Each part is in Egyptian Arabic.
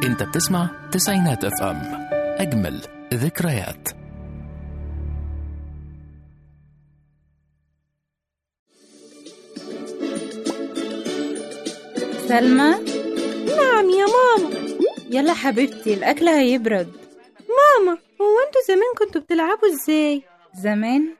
انت بتسمع تسعينات اف ام اجمل ذكريات سلمى نعم يا ماما يلا حبيبتي الأكل هيبرد ماما هو انتوا زمان كنتوا بتلعبوا ازاي زمان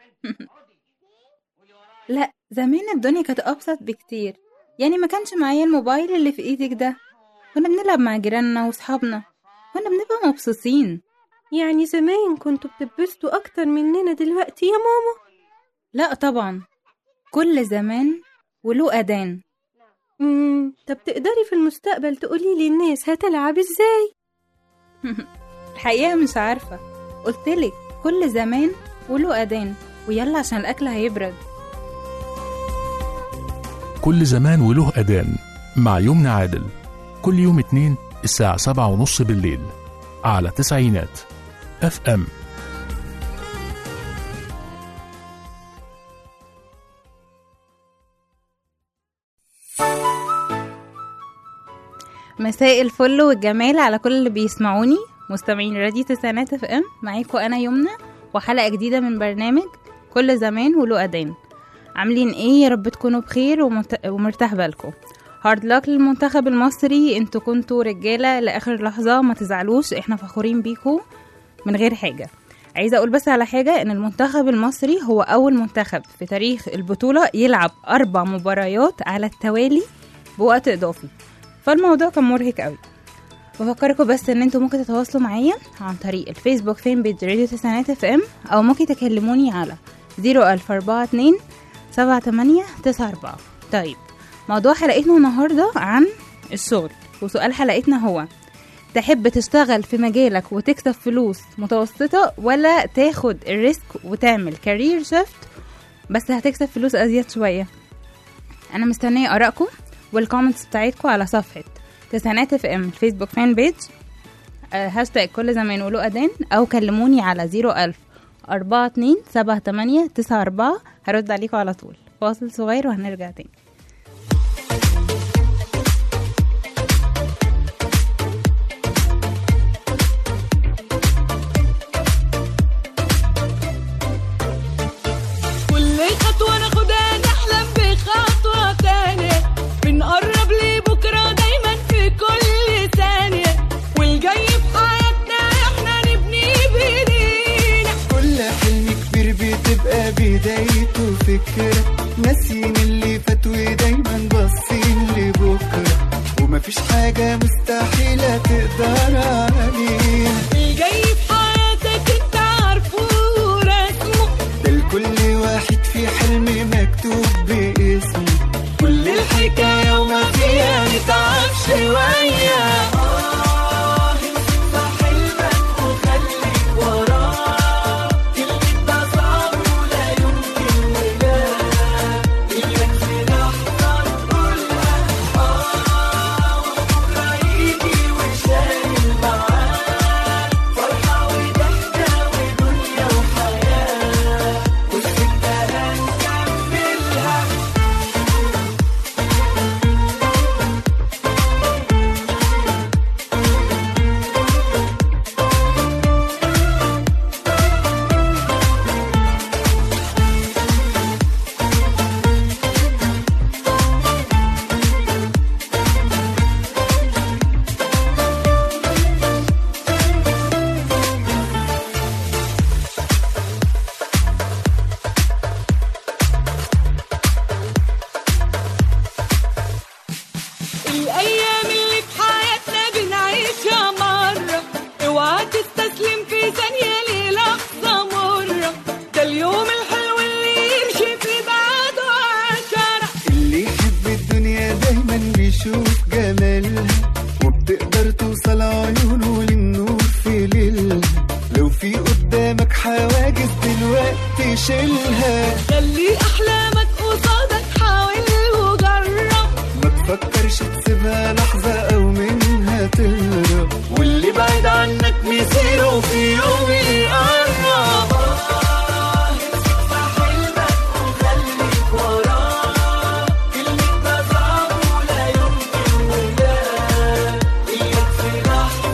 لا زمان الدنيا كانت أبسط بكتير يعني ما كانش معايا الموبايل اللي في ايدك ده كنا بنلعب مع جيراننا وصحابنا كنا بنبقى مبسوطين يعني زمان كنتوا بتتبسطوا اكتر مننا دلوقتي يا ماما لا طبعا كل زمان وله أذان امم طب تقدري في المستقبل تقولي لي الناس هتلعب ازاي الحقيقة مش عارفة قلتلك كل زمان وله أذان ويلا عشان الأكل هيبرد كل زمان وله أذان مع يمنى عادل كل يوم اتنين الساعة سبعة ونص بالليل على تسعينات اف ام مساء الفل والجمال على كل اللي بيسمعوني مستمعين راديو تسعينات اف ام معاكم انا يمنى وحلقه جديده من برنامج كل زمان وله اذان عاملين ايه يا رب تكونوا بخير ومت... ومرتاح بالكم هارد لك للمنتخب المصري انتوا كنتوا رجاله لاخر لحظه ما تزعلوش احنا فخورين بيكم من غير حاجه عايزه اقول بس على حاجه ان المنتخب المصري هو اول منتخب في تاريخ البطوله يلعب اربع مباريات على التوالي بوقت اضافي فالموضوع كان مرهق قوي بفكركم بس ان انتوا ممكن تتواصلوا معايا عن طريق الفيسبوك فين بيج راديو تسعينات اف ام او ممكن تكلموني على 01042 78 94 طيب موضوع حلقتنا النهارده عن الشغل وسؤال حلقتنا هو تحب تشتغل في مجالك وتكسب فلوس متوسطة ولا تاخد الريسك وتعمل كارير شيفت بس هتكسب فلوس أزيد شوية أنا مستنية آرائكم والكومنتس بتاعتكم على صفحة تسعينات اف ام الفيسبوك فان بيج آه، هاشتاج كل زمان وله أذان أو كلموني على زيرو ألف أربعة اتنين سبعة تمانية تسعة أربعة هرد عليكم على طول فاصل صغير وهنرجع تاني كل خطوة ناخدها نحلم بخطوة تانية بنقرب لبكرة دايما في كل ثانية والجاي في حياتنا احنا نبني بايدينا كل حلم كبير بتبقى بدايته فكرة ناسيين اللي فات ودايما باصين لبكرة ومفيش حاجة مستحيلة تقدر عليها الجاي في حياتك انت عارفه ورسمه ده لكل واحد في حلم مكتوب باسمه كل الحكاية وما فيها نتعب شوية آه، امسك في حلمك وخليك وراه كلمة ده صعب ولا يمكن ولا إياك في لحظة تقولها آه وبكرة يجي وشايل معاه فرحة وضحكة ودنيا وحياة والسكة هنكملها الأيام اللي في حياتنا بنعيشها مرة اوعى تستسلم في ثانية للحظة مرة ده اليوم الحلو اللي يمشي في بعده عشرة اللي يحب الدنيا دايما بيشوف جمالها وبتقدر توصل عيونه للنور في ليلها لو في قدامك حواجز دلوقتي شيلها خلي أحلامك قصادك حاول وجرب ما تفكرش تسيبها لحظة أو منها تهرب واللي بعيد عنك مصيره في يوم يقرب آه، امسك في حلمك وخليك وراه كلمة ده صعب ولا يمكن ولا إياك في لحظة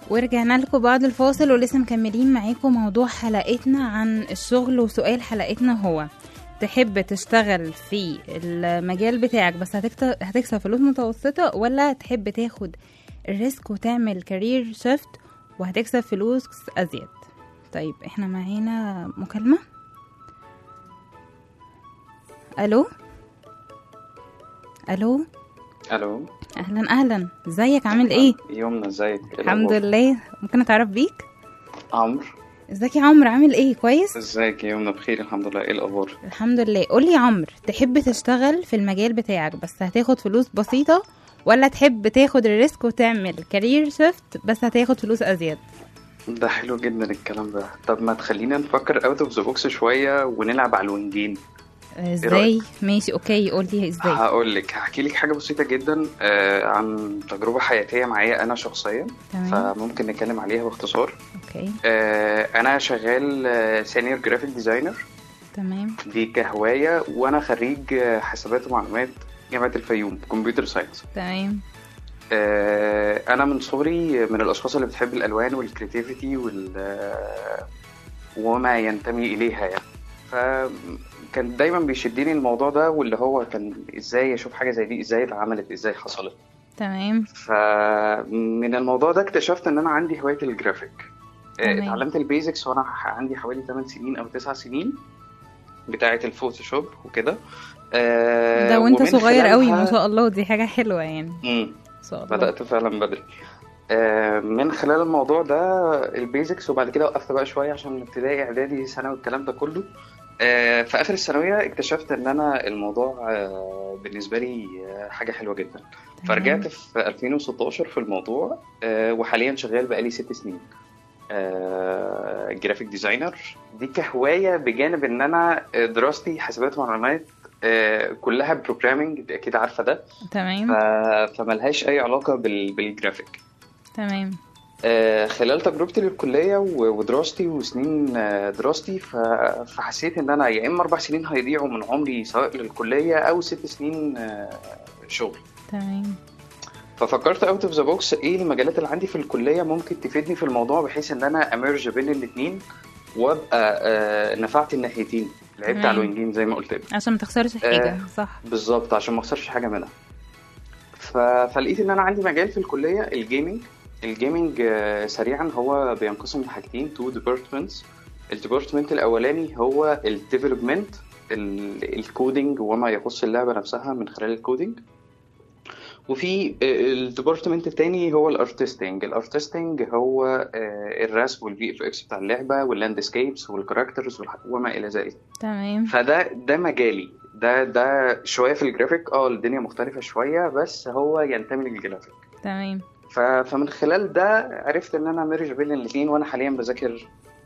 ورجعنا لكم بعد الفاصل ولسه مكملين معاكم موضوع حلقتنا عن الشغل وسؤال حلقتنا هو تحب تشتغل في المجال بتاعك بس هتكت- هتكسب فلوس متوسطة ولا تحب تاخد الريسك وتعمل كارير شيفت وهتكسب فلوس أزيد طيب احنا معانا مكالمة ألو ألو الو أهلا أهلا ازيك عامل ايه يومنا ازيك إيه الحمد الأخبار؟ لله ممكن اتعرف بيك عمرو ازيك يا عمرو عامل ايه كويس ازيك يا يومنا بخير الحمد لله ايه الاخبار الحمد لله قولي يا عمرو تحب تشتغل في المجال بتاعك بس هتاخد فلوس بسيطة ولا تحب تاخد الريسك وتعمل كارير شيفت بس هتاخد فلوس ازيد ده حلو جدا الكلام ده طب ما تخلينا نفكر اوت اوف ذا بوكس شويه ونلعب على الوينجين ازاي ماشي اوكي قولي ازاي هقول لك هحكي لك حاجه بسيطه جدا آه عن تجربه حياتيه معايا انا شخصيا تمام فممكن نتكلم عليها باختصار اوكي آه انا شغال سينيور جرافيك ديزاينر تمام دي كهوايه وانا خريج آه، حسابات ومعلومات جامعه الفيوم كمبيوتر ساينس تمام آه، انا من صغري من الاشخاص اللي بتحب الالوان والكرياتيفيتي وال آه، وما ينتمي اليها يعني فكان دايما بيشدني الموضوع ده واللي هو كان ازاي اشوف حاجه زي دي ازاي اتعملت ازاي حصلت تمام فمن الموضوع ده اكتشفت ان انا عندي هوايه الجرافيك آه، تمام. اتعلمت البيزكس وانا ح- عندي حوالي 8 سنين او 9 سنين بتاعه الفوتوشوب وكده آه، ده وانت ومن صغير قوي ما خلالها- شاء الله دي حاجة حلوة يعني مم. ما شاء الله بدأت فعلا بدري آه، من خلال الموضوع ده البيزكس وبعد كده وقفت بقى شوية عشان ابتدائي إعدادي ثانوي الكلام ده كله آه، في آخر الثانوية اكتشفت إن أنا الموضوع آه، بالنسبة لي آه، حاجة حلوة جدا فرجعت في 2016 في الموضوع آه، وحاليا شغال بقالي ست سنين جرافيك ديزاينر دي كهواية بجانب إن أنا آه، دراستي حاسبات ومعلومات آه، كلها بروجرامينج اكيد عارفه ده تمام ف- فملهاش اي علاقه بال... بالجرافيك تمام آه، خلال تجربتي للكليه و- ودراستي وسنين آه، دراستي ف... فحسيت ان انا يا اما اربع سنين هيضيعوا من عمري سواء للكليه او ست سنين آه، شغل تمام ففكرت اوت اوف ذا بوكس ايه المجالات اللي عندي في الكليه ممكن تفيدني في الموضوع بحيث ان انا اميرج بين الاثنين وابقى آه، نفعت الناحيتين لعبت تمام. على الوينجين زي ما قلت لك عشان ما تخسرش حاجة صح بالظبط عشان ما اخسرش حاجه منها ف... فلقيت ان انا عندي مجال في الكليه الجيمنج الجيمنج آه، سريعا هو بينقسم لحاجتين تو ديبارتمنتس الديبارتمنت الاولاني هو الديفلوبمنت الكودينج وما يخص اللعبه نفسها من خلال الكودينج وفي الديبارتمنت التاني هو الارتستنج الارتستنج هو آه، الرسم والفي اف اكس بتاع اللعبه واللاندسكيبس والكاركترز وما الى ذلك تمام فده ده مجالي ده ده شويه في الجرافيك اه الدنيا مختلفه شويه بس هو ينتمي للجرافيك تمام ف- فمن خلال ده عرفت ان انا مرج بين الاثنين وانا حاليا بذاكر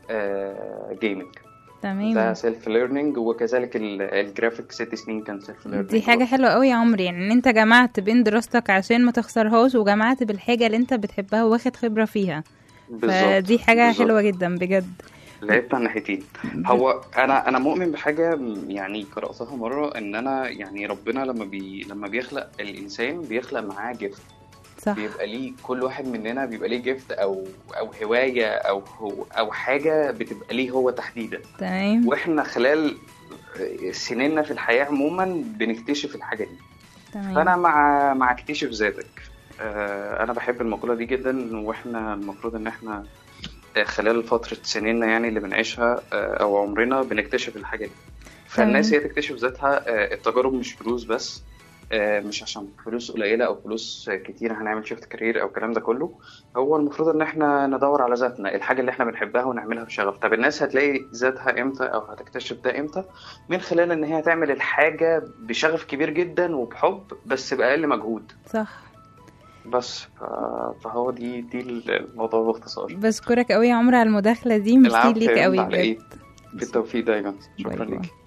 جيمنج ده تمام سيلف ليرنينج وكذلك ال- الجرافيك ست سنين كان سيلف ليرنينج دي حاجة حلوة قوي يا عمري يعني ان انت جمعت بين دراستك عشان ما تخسرهاش وجمعت بالحاجة اللي انت بتحبها واخد خبرة فيها فدي حاجة بالظبط. حلوة جدا بجد لعبت على الناحيتين هو انا انا مؤمن بحاجه يعني قراتها مره ان انا يعني ربنا لما بي لما بيخلق الانسان بيخلق معاه جفت صح بيبقى ليه كل واحد مننا بيبقى ليه جفت او او هوايه او هو او حاجه بتبقى ليه هو تحديدا تمام واحنا خلال سنيننا في الحياه عموما بنكتشف الحاجه دي فانا تمام مع مع اكتشف ذاتك آه، انا بحب المقوله دي جدا واحنا المفروض ان احنا آه، خلال فتره سنيننا يعني اللي بنعيشها آه، او عمرنا بنكتشف الحاجه دي فالناس تمام. هي تكتشف ذاتها آه، التجارب مش فلوس بس آه، مش عشان فلوس قليله او فلوس كتير هنعمل شيفت كارير او الكلام ده كله هو المفروض ان احنا ندور على ذاتنا الحاجه اللي احنا بنحبها ونعملها بشغف طب الناس هتلاقي ذاتها امتى او هتكتشف ده امتى من خلال ان هي تعمل الحاجه بشغف كبير جدا وبحب بس باقل مجهود صح بس ف- فهو دي دي الموضوع باختصار بشكرك قوي يا عمرو على المداخلة دي ميرسي العفو ليك يا قوي بنت على ايه بجد بالتوفيق دايما شكرا باي باي. ليك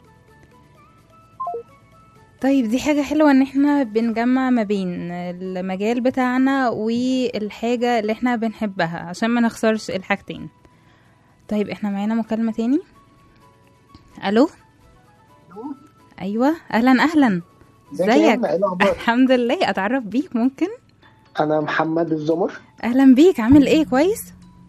طيب دي حاجة حلوة ان احنا بنجمع ما بين المجال بتاعنا والحاجة اللي احنا بنحبها عشان ما نخسرش الحاجتين طيب احنا معانا مكالمة تاني الو ايوه اهلا اهلا ازيك يا ازيك يمنى؟ ايه الاخبار الحمد لله اتعرف بيك ممكن انا محمد الزمر اهلا بيك عامل ايه كويس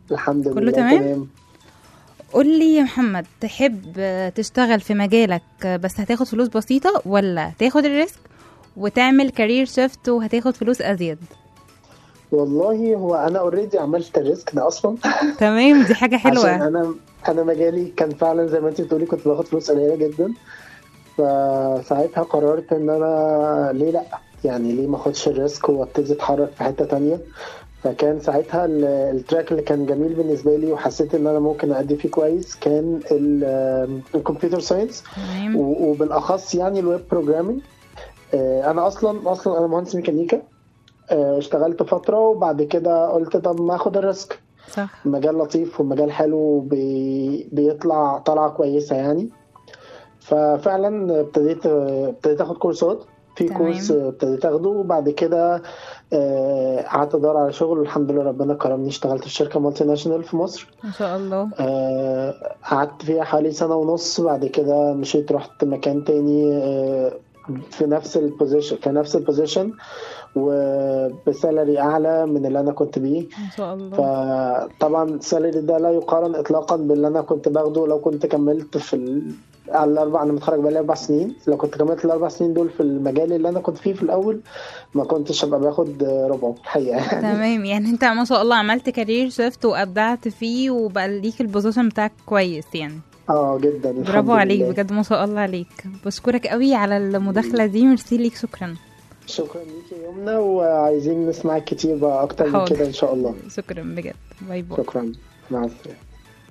الحمد كله لله تمام؟ قول لي يا محمد تحب تشتغل في مجالك بس هتاخد فلوس بسيطة ولا تاخد الريسك وتعمل كارير شيفت وهتاخد فلوس أزيد والله هو انا اوريدي عملت الريسك ده اصلا تمام دي حاجة عشان حلوة انا انا مجالي كان فعلا زي ما انت بتقولي كنت باخد فلوس قليله جدا فساعتها قررت ان انا ليه لا يعني ليه ما اخدش الريسك وابتدي اتحرك في حته تانية فكان ساعتها ال- التراك اللي كان جميل بالنسبه لي وحسيت ان انا ممكن ادي فيه كويس كان ال- الكمبيوتر ساينس تمام و- وبالاخص يعني الويب بروجرامينج انا اصلا اصلا انا مهندس ميكانيكا آه، اشتغلت فتره وبعد كده قلت طب ما اخد الريسك صح مجال لطيف ومجال حلو وبي... بيطلع طلعه كويسه يعني ففعلا ابتديت ابتديت اخد كورسات في تمام. كورس ابتديت اخده وبعد كده آه، قعدت ادور على شغل والحمد لله ربنا كرمني اشتغلت في شركه مالتي ناشونال في مصر ما شاء الله آه، قعدت فيها حوالي سنة ونص بعد كده مشيت رحت مكان تاني آه، في نفس البوزيشن في نفس البوزيشن وبسالري اعلى من اللي انا كنت بيه ما شاء الله فطبعا السالري ده لا يقارن اطلاقا باللي انا كنت باخده لو كنت كملت في ال... على الاربع انا متخرج بقالي اربع سنين لو كنت كملت الاربع سنين دول في المجال اللي انا كنت فيه في الاول ما كنتش هبقى باخد ربعه الحقيقه يعني تمام يعني انت ما شاء الله عملت كارير شيفت وابدعت فيه وبقى ليك البوزيشن بتاعك كويس يعني اه جدا الحمد برافو عليك لله. بجد ما شاء الله عليك بشكرك قوي على المداخلة دي ميرسي ليك شكرا شكرا ليك يا يمنى وعايزين نسمعك كتير بقى اكتر من حاضر. كده ان شاء الله شكرا بجد باي باي شكرا مع السلامه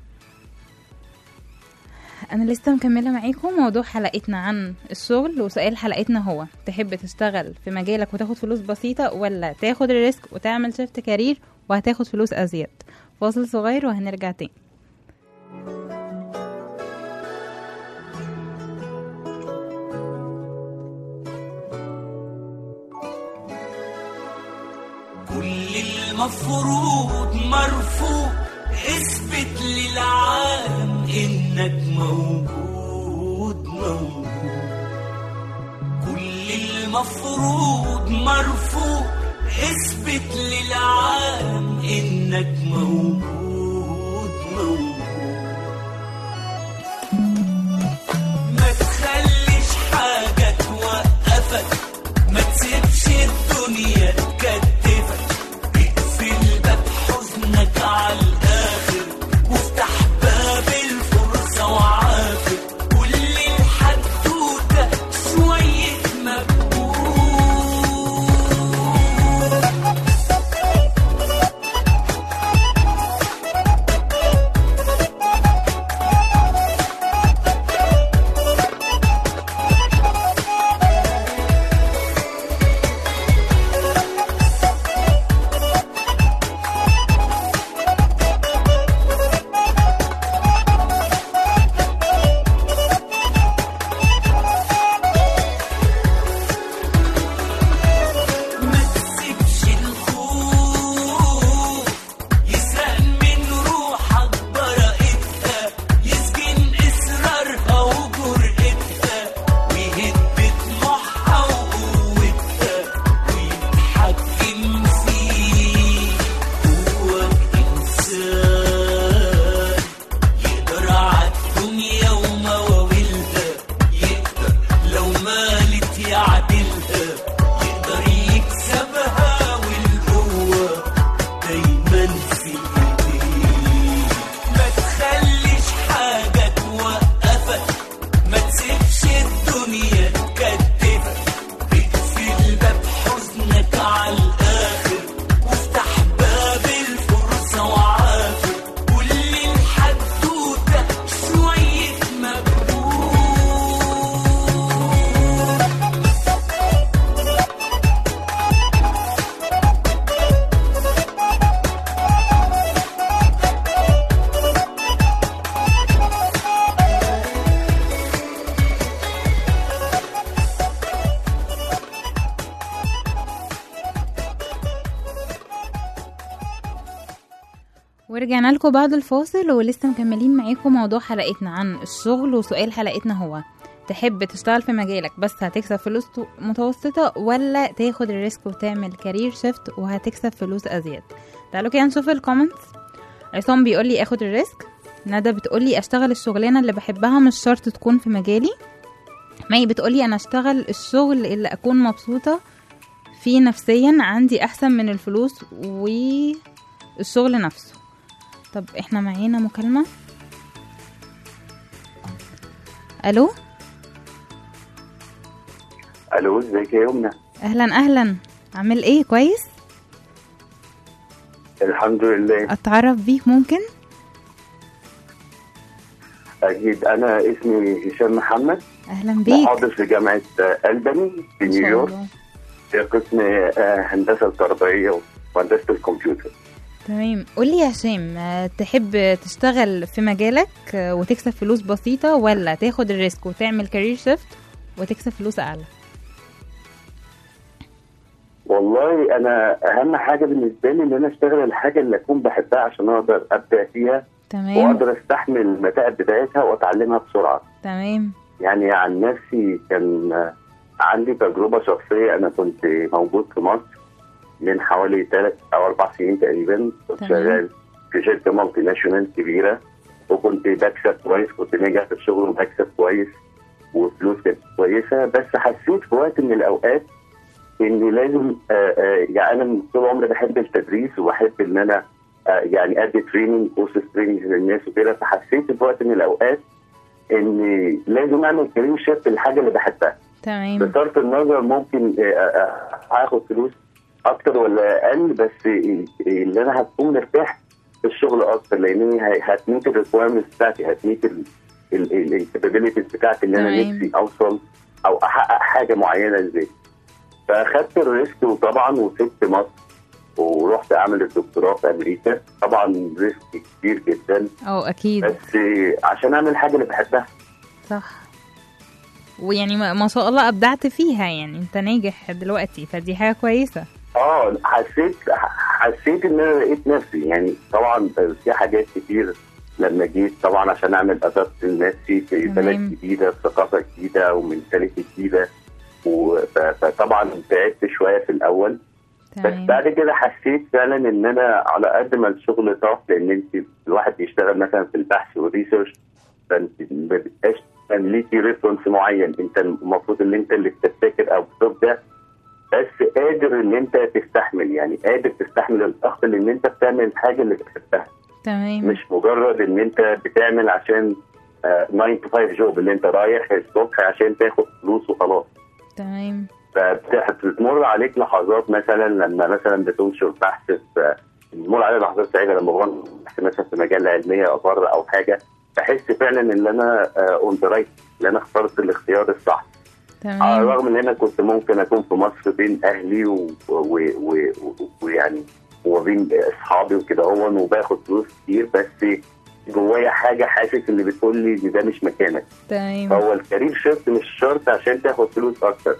انا لسه مكمله معاكم موضوع حلقتنا عن الشغل وسؤال حلقتنا هو تحب تشتغل في مجالك وتاخد فلوس بسيطه ولا تاخد الريسك وتعمل شيفت كارير وهتاخد فلوس ازيد فاصل صغير وهنرجع تاني كل المفروض مرفوض اثبت للعالم انك موجود موجود كل المفروض مرفوض اثبت للعالم انك موجود موجود ما تخليش حاجة توقفك ما تسيبش الدنيا تكتفك اقفل باب حزنك على الآخر وافتح باب الفرصة وعافر كل الحدوتة شوية مجهود ما تسيبش الخوف يسرق من روحك براءتها يسجن إصرارها وجرأتها ويهد طموحها وقوتها ويتحكم فيك جواك إنسان يقدر عالدنيا ومواويلها يقدر لو مالت يعدلها يقدر يكسبها والقوة دايما في ايديه ما تخليش حاجة توقفك ما تسيبش الدنيا تكتفك اقفل باب حزنك على الآخر وافتح باب الفرصة وعافر كل الحدوتة شوية مجهود ورجعنا لكم بعد الفاصل ولسه مكملين معاكم موضوع حلقتنا عن الشغل وسؤال حلقتنا هو تحب تشتغل في مجالك بس هتكسب فلوس تو- متوسطة ولا تاخد الريسك وتعمل كارير شيفت وهتكسب فلوس أزيد تعالوا كده نشوف الكومنتس عصام بيقول لي اخد الريسك ندى بتقول لي اشتغل الشغلانه اللي بحبها مش شرط تكون في مجالي مي بتقول لي انا اشتغل الشغل اللي اكون مبسوطه فيه نفسيا عندي احسن من الفلوس والشغل نفسه طب احنا معانا مكالمه الو الو ازيك يا يمنى اهلا اهلا عامل ايه كويس الحمد لله اتعرف بيك ممكن اكيد انا اسمي هشام محمد اهلا بيك محاضر في جامعه الباني في إن شاء نيويورك الله. في قسم آه، هندسه التربويه وهندسه الكمبيوتر تمام قولي يا هشام آه، تحب تشتغل في مجالك آه، وتكسب فلوس بسيطة ولا تاخد الريسك وتعمل كارير شيفت وتكسب فلوس أعلى والله انا اهم حاجه بالنسبه لي ان انا اشتغل الحاجه اللي اكون بحبها عشان اقدر ابدع فيها تمام واقدر استحمل المتاعب بتاعتها واتعلمها بسرعه تمام يعني عن نفسي كان آه، عندي تجربه شخصيه انا كنت موجود في مصر من حوالي ثلاث او اربع سنين تقريبا كنت تمام. شغال في شركه مالتي ناشونال كبيره وكنت بكسب كويس كنت ناجح في الشغل وبكسب كويس وفلوس كانت كويسه بس حسيت في وقت من الاوقات ان لازم آه، آه، يعني انا من طول عمري بحب التدريس وبحب ان انا آه، يعني ادي تريننج كورسز تريننج للناس وكده فحسيت في وقت من الاوقات ان لازم اعمل كارير شيفت للحاجه اللي بحبها تمام بصرف النظر ممكن آه، آه، هاخد فلوس اكتر ولا اقل بس اللي انا هكون مرتاح في الشغل اكتر لان هي- هتميت الريكويرمنتس بتاعتي هتميت الكابابيلتيز بتاعتي اللي انا تمام. نفسي اوصل او احقق حاجه معينه ازاي فاخدت الريسك وطبعا وسبت مصر ورحت اعمل الدكتوراه في امريكا طبعا ريسك كبير جدا اه أكيد بس عشان اعمل حاجه اللي بحبها صح ويعني ما ما شاء الله أبدعت فيها يعني أنت ناجح دلوقتي فدي حاجة كويسة اه حسيت حسيت ان انا لقيت نفسي يعني طبعا في حاجات كتير لما جيت طبعا عشان اعمل ادابت لنفسي في تمام. بلد جديده في ثقافه جديده ومنتاليتي جديده و- ف- فطبعا تعبت شويه في الاول بس تمام بعد كده حسيت فعلا ان انا على قد ما الشغل صعب لان انت الواحد بيشتغل مثلا في البحث والريسيرش فانت ما بتبقاش كان ليكي ريفرنس معين انت المفروض ان انت اللي بتبتكر او بتبدع بس قادر ان انت تستحمل يعني قادر تستحمل الضغط لان انت بتعمل الحاجه اللي بتحبها تمام مش مجرد ان انت بتعمل عشان 9 تو 5 جوب اللي انت رايح الصبح عشان تاخد فلوس وخلاص تمام فبتمر عليك لحظات مثلا لما مثلا بتنشر بحث في بتمر علي لحظات سعيده لما بروح بحث مثلا في مجله علميه او بره او حاجه بحس فعلا ان انا اون ذا رايت ان انا اخترت الاختيار الصح على تمام الرغم ان انا كنت ممكن اكون في مصر بين اهلي و- و- و- و- ويعني وبين اصحابي وكده هو وباخد فلوس كتير بس جوايا حاجه حاسس اللي بتقول لي ان ده مش مكانك تمام فهو الكارير شيفت مش شرط عشان تاخد فلوس اكتر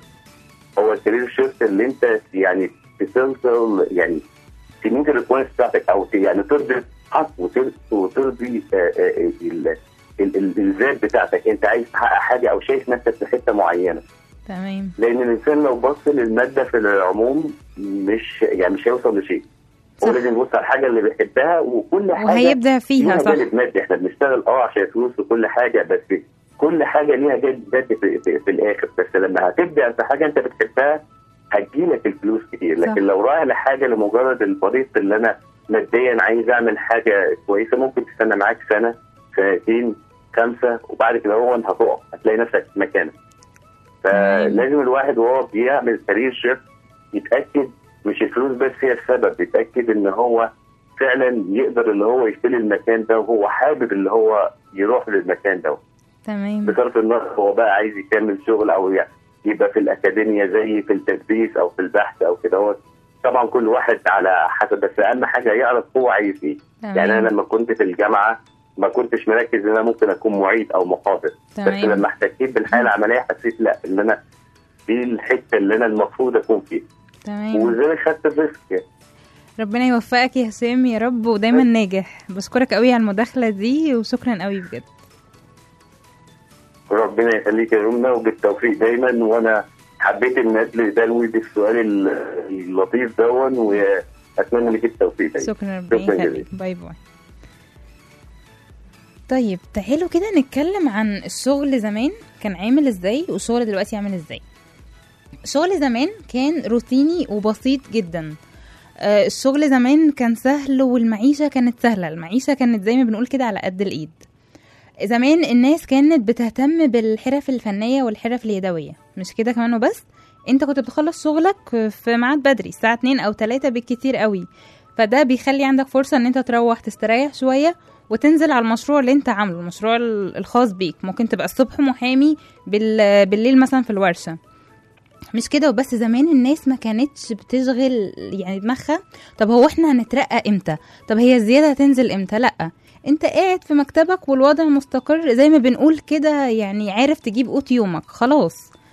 هو الكارير شيفت اللي انت يعني بتوصل يعني تميت الريكويرمنتس بتاعتك او ت- يعني ترضي حق وتر- وترضي آه، آه، ال- ال- ال- الذات بتاعتك انت عايز تحقق حاجه او شايف نفسك في حته معينه تمام لان الانسان لو بص للماده في العموم مش يعني مش هيوصل لشيء هو صح. لازم يبص على الحاجه اللي بيحبها وكل حاجه وهيبدع فيها ليها صح جانب مادي احنا بنشتغل اه عشان فلوس وكل حاجه بس كل حاجه ليها جانب مادي في, في, في الاخر بس لما هتبدع في حاجه انت بتحبها هتجيلك الفلوس كتير صح. لكن لو رايح لحاجه لمجرد الطريق اللي انا ماديا عايز اعمل حاجه كويسه ممكن تستنى معاك سنه سنتين خمسه وبعد كده هو انت هتقع هتلاقي نفسك في مكانك فلازم الواحد وهو بيعمل كارير شيفت يتاكد مش الفلوس بس هي السبب يتاكد ان هو فعلا يقدر اللي هو يشتري المكان ده وهو حابب اللي هو يروح للمكان ده تمام بصرف النظر هو بقى عايز يكمل شغل او ي- يبقى في الاكاديميه زي في التدريس او في البحث او كده هو طبعا كل واحد على حسب بس اهم حاجه يعرف هو عايز ايه يعني انا تمام لما كنت في الجامعه ما كنتش مركز ان انا ممكن اكون معيد او محاضر بس تمام لما احتكيت بالحياه العمليه حسيت لا ان انا دي الحته اللي انا المفروض اكون فيها تمام وازاي خدت الريسك يعني. ربنا يوفقك يا هشام يا رب ودايما ناجح بشكرك قوي على المداخلة دي وشكرا قوي بجد ربنا يخليك يا يمنى وبالتوفيق دايما وانا حبيت ان ادلي دلوي بالسؤال ال- اللطيف دون واتمنى لك التوفيق دايما شكرا ربنا شكراً يخليك جزيلا. باي باي طيب تعالوا كده نتكلم عن الشغل زمان كان عامل ازاي والشغل دلوقتي عامل ازاي الشغل زمان كان روتيني وبسيط جدا آه، الشغل زمان كان سهل والمعيشة كانت سهلة المعيشة كانت زي ما بنقول كده على قد الإيد زمان الناس كانت بتهتم بالحرف الفنية والحرف اليدوية مش كده كمان وبس انت كنت بتخلص شغلك في ميعاد بدري الساعة 2 أو 3 بالكتير قوي فده بيخلي عندك فرصة ان انت تروح تستريح شوية وتنزل على المشروع اللي انت عامله المشروع ال- الخاص بيك ممكن تبقى الصبح محامي بال... بالليل مثلا في الورشة مش كده وبس زمان الناس ما كانتش بتشغل يعني دماغها طب هو احنا هنترقى امتى طب هي الزيادة هتنزل امتى لا انت قاعد في مكتبك والوضع مستقر زي ما بنقول كده يعني عارف تجيب قوت يومك خلاص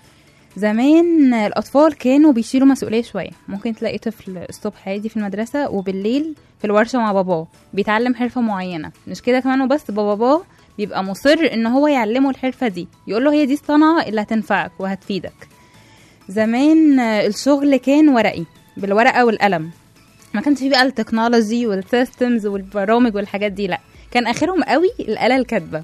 زمان الأطفال كانوا بيشيلوا مسؤولية شوية ممكن تلاقي طفل الصبح عادي في المدرسة وبالليل في الورشة مع باباه بيتعلم حرفة معينة مش كده كمان وبس باباه بيبقى مصر ان هو يعلمه الحرفة دي يقوله هي دي الصنعة اللي هتنفعك وهتفيدك زمان الشغل كان ورقي بالورقة والقلم ما كانش فيه بقى التكنولوجي والسيستمز والبرامج والحاجات دي لا كان اخرهم قوي الآلة الكاتبة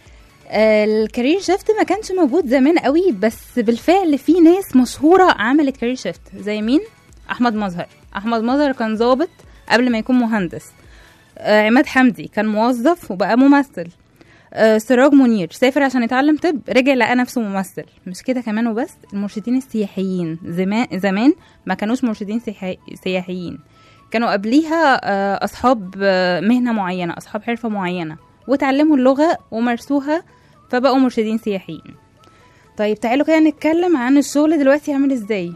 آه، الكارير شيفت ما كانش موجود زمان قوي بس بالفعل في ناس مشهورة عملت كارير شيفت زي مين احمد مظهر احمد مظهر كان ضابط قبل ما يكون مهندس آه، عماد حمدي كان موظف وبقى ممثل آه، سراج منير سافر عشان يتعلم طب رجع لقى نفسه ممثل مش كده كمان وبس المرشدين السياحيين زمان زمان ما كانوش مرشدين سياحي- سياحيين كانوا قبليها آه، اصحاب آه، مهنه معينه اصحاب حرفه معينه وتعلموا اللغه ومارسوها فبقوا مرشدين سياحيين طيب تعالوا كده نتكلم عن الشغل دلوقتي عامل ازاي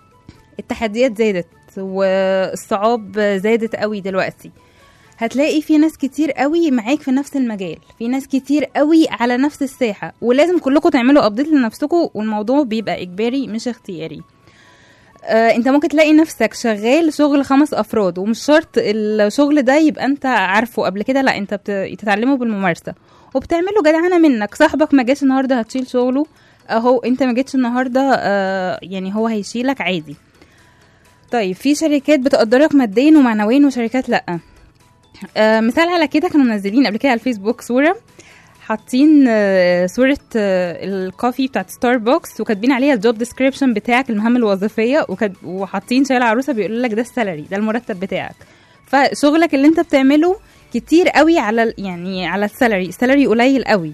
التحديات زادت والصعاب زادت قوي دلوقتي هتلاقي في ناس كتير قوي معاك في نفس المجال في ناس كتير قوي على نفس الساحة ولازم كلكم تعملوا ابديت لنفسكم والموضوع بيبقى اجباري مش اختياري آه انت ممكن تلاقي نفسك شغال شغل خمس افراد ومش شرط الشغل ده يبقى انت عارفه قبل كده لا انت بت- بتتعلمه بالممارسه وبتعمله جدعنه منك صاحبك ما جاش النهارده هتشيل شغله اهو انت ما جيتش النهارده آه يعني هو هيشيلك عادي طيب في شركات بتقدرك ماديا ومعنويا وشركات لا آه مثال على كده كانوا منزلين قبل كده على الفيسبوك صوره حاطين آه، صورة آه، الكوفي بتاعت ستاربكس وكاتبين عليها الجوب ديسكريبشن بتاعك المهام الوظيفية وكد... وحاطين شايل عروسة بيقول لك ده السالري ده المرتب بتاعك فشغلك اللي انت بتعمله كتير قوي على ال- يعني على السالري السالري قليل قوي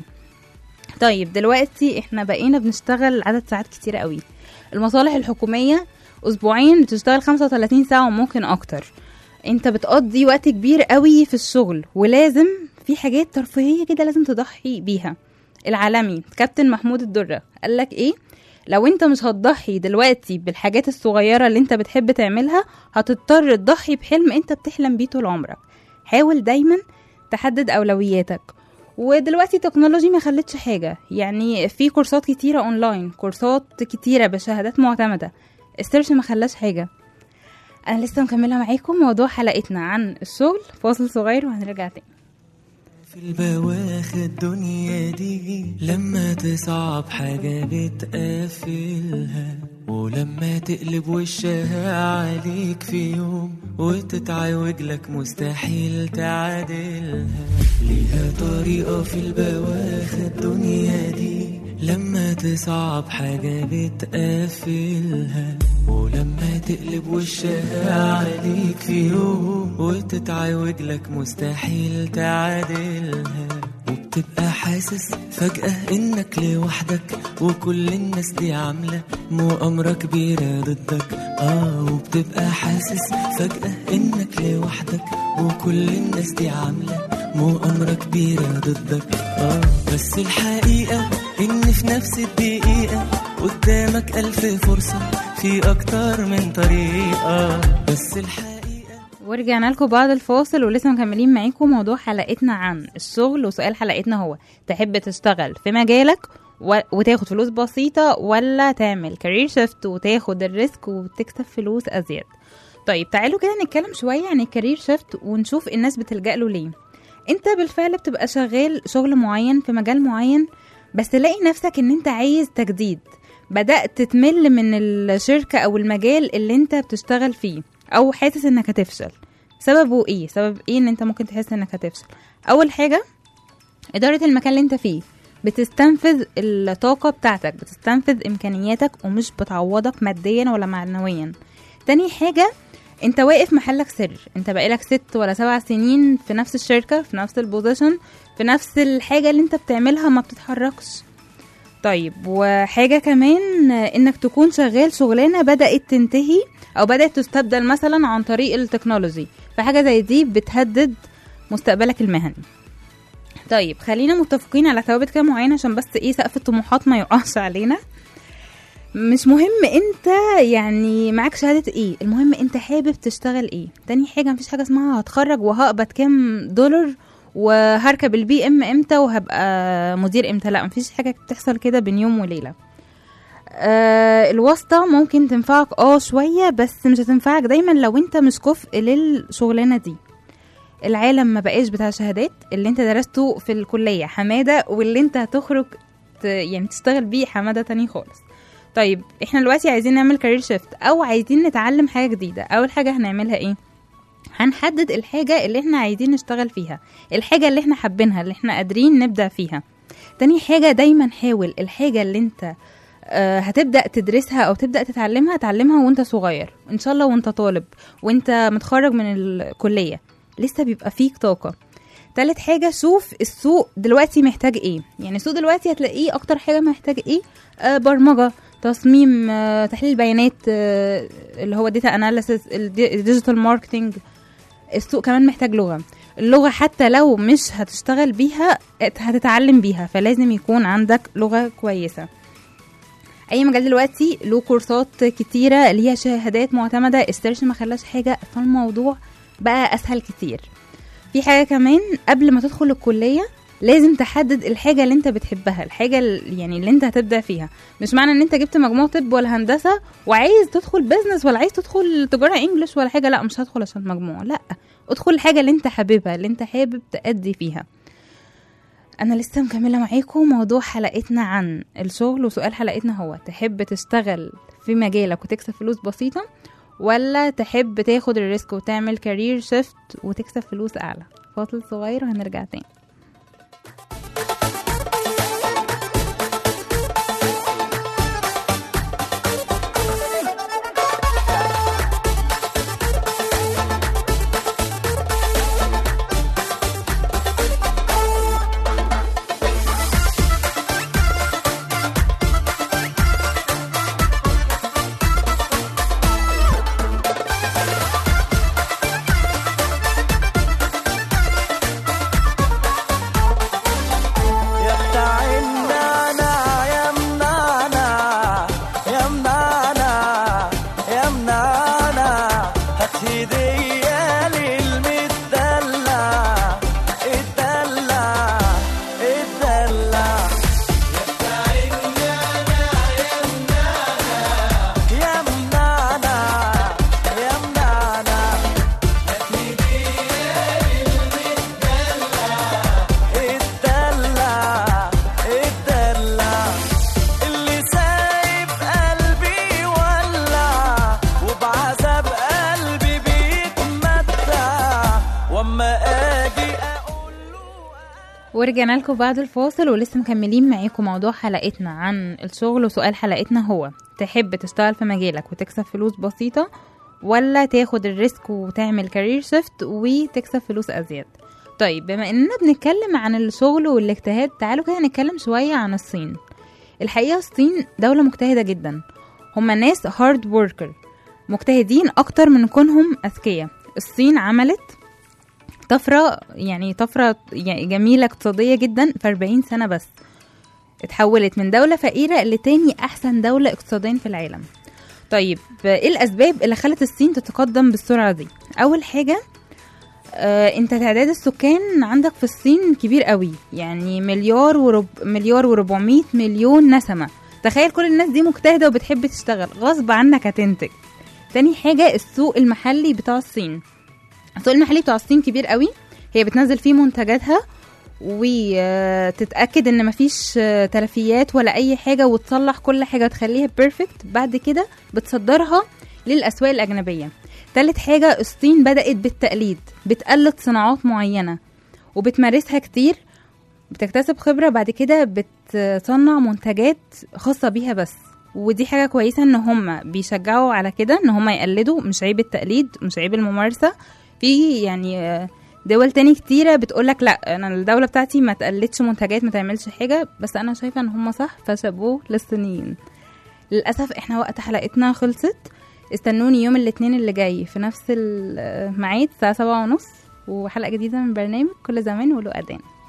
طيب دلوقتي احنا بقينا بنشتغل عدد ساعات كتير قوي المصالح الحكومية اسبوعين بتشتغل 35 ساعة وممكن اكتر انت بتقضي وقت كبير قوي في الشغل ولازم في حاجات ترفيهية كده لازم تضحي بيها العالمي كابتن محمود الدرة قالك ايه لو انت مش هتضحي دلوقتي بالحاجات الصغيرة اللي انت بتحب تعملها هتضطر تضحي بحلم انت بتحلم بيه طول عمرك حاول دايما تحدد اولوياتك ودلوقتي التكنولوجي ما خلتش حاجة يعني في كورسات كتيرة اونلاين كورسات كتيرة بشهادات معتمدة السيرش ما خلاش حاجة انا لسه مكملة معاكم موضوع حلقتنا عن الشغل فاصل صغير وهنرجع تاني في البواخ الدنيا دي لما تصعب حاجة بتقفلها ولما تقلب وشها عليك في يوم وتتعوج لك مستحيل تعادلها ليها طريقة في البواخ الدنيا دي لما تصعب حاجة بتقفلها ولما تقلب وشها عليك في يوم وتتعوج لك مستحيل تعادلها وبتبقى حاسس فجأة انك لوحدك وكل الناس دي عاملة مؤامرة كبيرة ضدك اه وبتبقى حاسس فجأة انك لوحدك وكل الناس دي عاملة مؤامرة كبيرة ضدك اه بس الحقيقة ان في نفس الدقيقة قدامك ألف فرصة في أكتر من طريقة بس الحقيقة ورجعنا لكم بعد الفاصل ولسه مكملين معاكم موضوع حلقتنا عن الشغل وسؤال حلقتنا هو تحب تشتغل في مجالك و... وتاخد فلوس بسيطة ولا تعمل كارير شيفت وتاخد الريسك وتكسب فلوس أزيد طيب تعالوا كده نتكلم شوية عن الكارير شيفت ونشوف الناس بتلجأ له ليه انت بالفعل بتبقى شغال شغل معين في مجال معين بس تلاقي نفسك ان انت عايز تجديد بدأت تمل من الشركة او المجال اللي انت بتشتغل فيه او حاسس انك هتفشل سببه ايه سبب ايه ان انت ممكن تحس انك هتفشل اول حاجة إدارة المكان اللي انت فيه بتستنفذ الطاقة بتاعتك بتستنفذ إمكانياتك ومش بتعوضك ماديا ولا معنويا تاني حاجة انت واقف محلك سر انت بقالك ست ولا سبع سنين في نفس الشركة في نفس البوزيشن في نفس الحاجة اللي انت بتعملها ما بتتحركش طيب وحاجة كمان انك تكون شغال شغلانة بدأت تنتهي او بدأت تستبدل مثلا عن طريق التكنولوجي فحاجة زي دي بتهدد مستقبلك المهني طيب خلينا متفقين على ثوابت كده معينة عشان بس ايه سقف الطموحات ما يقعش علينا مش مهم انت يعني معاك شهادة ايه المهم انت حابب تشتغل ايه تاني حاجة مفيش حاجة اسمها هتخرج وهقبض كام دولار وهركب البي ام امتى وهبقى مدير امتى لا مفيش حاجة بتحصل كده بين يوم وليلة آه الواسطة ممكن تنفعك اه شوية بس مش هتنفعك دايما لو انت مش كفء للشغلانة دي العالم ما بقاش بتاع شهادات اللي انت درسته في الكلية حمادة واللي انت هتخرج ت- يعني تشتغل بيه حمادة تاني خالص طيب احنا دلوقتي عايزين نعمل كارير شيفت او عايزين نتعلم حاجة جديدة اول حاجة هنعملها ايه هنحدد الحاجة اللي احنا عايزين نشتغل فيها الحاجة اللي احنا حابينها اللي احنا قادرين نبدع فيها تاني حاجة دايما حاول الحاجة اللي انت آه، هتبدأ تدرسها أو تبدأ تتعلمها تعلمها وانت صغير إن شاء الله وانت طالب وانت متخرج من الكلية لسه بيبقى فيك طاقة تالت حاجة شوف السوق دلوقتي محتاج ايه يعني السوق دلوقتي هتلاقيه أكتر حاجة محتاج ايه آه برمجة تصميم آه تحليل بيانات آه اللي هو داتا اناليسيس الديجيتال ماركتنج السوق كمان محتاج لغة اللغة حتى لو مش هتشتغل بيها هتتعلم بيها فلازم يكون عندك لغة كويسة اي مجال دلوقتي له كورسات كتيره ليها شهادات معتمده السيرش ما خلاش حاجه فالموضوع بقى اسهل كتير في حاجه كمان قبل ما تدخل الكليه لازم تحدد الحاجه اللي انت بتحبها الحاجه ال- يعني اللي انت هتبدع فيها مش معنى ان انت جبت مجموع طب ولا هندسه وعايز تدخل بيزنس ولا عايز تدخل تجاره انجلش ولا حاجه لا مش هدخل عشان المجموع لا ادخل الحاجه اللي انت حاببها اللي انت حابب تأدي فيها انا لسه مكمله معاكم موضوع حلقتنا عن الشغل وسؤال حلقتنا هو تحب تشتغل في مجالك وتكسب فلوس بسيطه ولا تحب تاخد الريسك وتعمل كارير شيفت وتكسب فلوس اعلى فاصل صغير وهنرجع تاني يا بتاع النانا يا منانا يا منانا يا منانا هات هدية للمدلع اتدلع اتدلع يا منانا يا منانا اتدلع اتدلع اللي سايب قلبي ولع وبعذاب قلبي بيتمتع واما اجي اقول ورجعنا لكم بعد الفاصل ولسه مكملين معاكم موضوع حلقتنا عن الشغل وسؤال حلقتنا هو تحب تشتغل في مجالك وتكسب فلوس بسيطة ولا تاخد الريسك وتعمل كارير شيفت وتكسب فلوس أزيد طيب بما اننا بنتكلم عن الشغل والاجتهاد تعالوا كده نتكلم شوية عن الصين الحقيقة الصين دولة مجتهدة جدا هما ناس هارد وركر مجتهدين أكتر من كونهم أذكياء الصين عملت طفرة يعني طفرة يعني جميلة اقتصادية جدا في 40 سنة بس اتحولت من دولة فقيرة لتاني أحسن دولة اقتصاديا في العالم طيب ايه الأسباب اللي خلت الصين تتقدم بالسرعة دي أول حاجة آه انت تعداد السكان عندك في الصين كبير قوي يعني مليار ورب مليار وربعمية مليون نسمة تخيل كل الناس دي مجتهدة وبتحب تشتغل غصب عنك هتنتج تاني حاجة السوق المحلي بتاع الصين السوق المحلي بتاع الصين كبير قوي هي بتنزل فيه منتجاتها وتتاكد ان مفيش آه، تلفيات ولا اي حاجه وتصلح كل حاجه وتخليها بيرفكت بعد كده بتصدرها للاسواق الاجنبيه تالت حاجه الصين بدات بالتقليد بتقلد صناعات معينه وبتمارسها كتير بتكتسب خبرة بعد كده بتصنع منتجات خاصة بيها بس ودي حاجة كويسة ان هم بيشجعوا على كده ان هم يقلدوا مش عيب التقليد مش عيب الممارسة في يعني آه، دول تاني كتيرة بتقولك لا انا الدولة بتاعتي ما تقلدش منتجات ما تعملش حاجة بس انا شايفة ان هم صح فشابوه للصينيين للأسف احنا وقت حلقتنا خلصت استنوني يوم الاثنين اللي جاي في نفس الميعاد الساعة سبعة ونص وحلقة جديدة من برنامج كل زمان وله أذان